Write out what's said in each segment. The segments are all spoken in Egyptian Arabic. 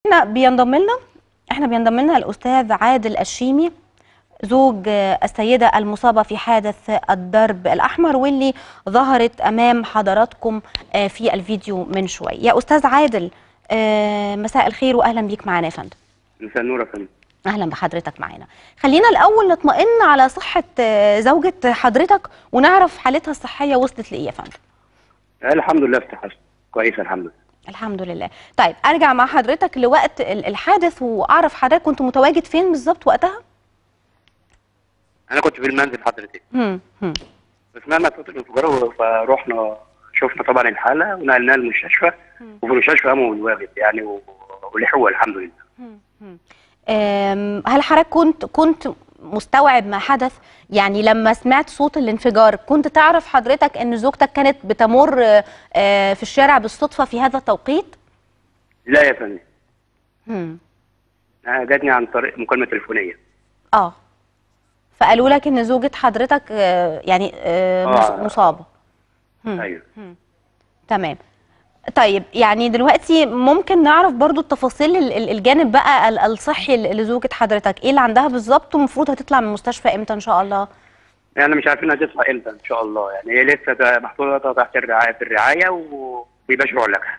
احنا بينضم لنا احنا بينضم لنا الاستاذ عادل الشيمي زوج السيده المصابه في حادث الدرب الاحمر واللي ظهرت امام حضراتكم في الفيديو من شوي يا استاذ عادل مساء الخير واهلا بيك معانا يا فندم مساء النور يا فندم اهلا بحضرتك معانا خلينا الاول نطمئن على صحه زوجة حضرتك ونعرف حالتها الصحيه وصلت لايه يا فندم الحمد لله استحسن كويسه الحمد لله الحمد لله طيب ارجع مع حضرتك لوقت الحادث واعرف حضرتك كنت متواجد فين بالظبط وقتها انا كنت في المنزل حضرتك هم هم سمعنا صوت الانفجار فروحنا شفنا طبعا الحاله ونقلناها المستشفى وفي المستشفى قاموا بالواجب يعني و- ولحقوا الحمد لله هم هم. أم، هل حضرتك كنت كنت مستوعب ما حدث يعني لما سمعت صوت الانفجار كنت تعرف حضرتك ان زوجتك كانت بتمر آه، في الشارع بالصدفه في هذا التوقيت لا يا فندم هم. أنا جاتني عن طريق مكالمه تليفونيه اه فقالوا لك ان زوجة حضرتك آه، يعني آه، مص- آه. مصابة هم. ايوه تمام طيب يعني دلوقتي ممكن نعرف برضو التفاصيل ال- ال- الجانب بقى ال- الصحي ل- لزوجة حضرتك ايه اللي عندها بالظبط ومفروض هتطلع من المستشفى امتى ان شاء الله يعني مش عارفين هتصحى امتى ان شاء الله يعني هي لسه ده محطوطه تحت الرعايه في الرعايه وبيباشروا علاجها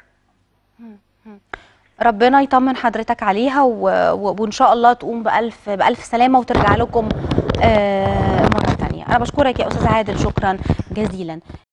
ربنا يطمن حضرتك عليها و... و... وان شاء الله تقوم بألف بألف سلامة وترجع لكم آه مرة تانية انا بشكرك يا استاذ عادل شكرا جزيلا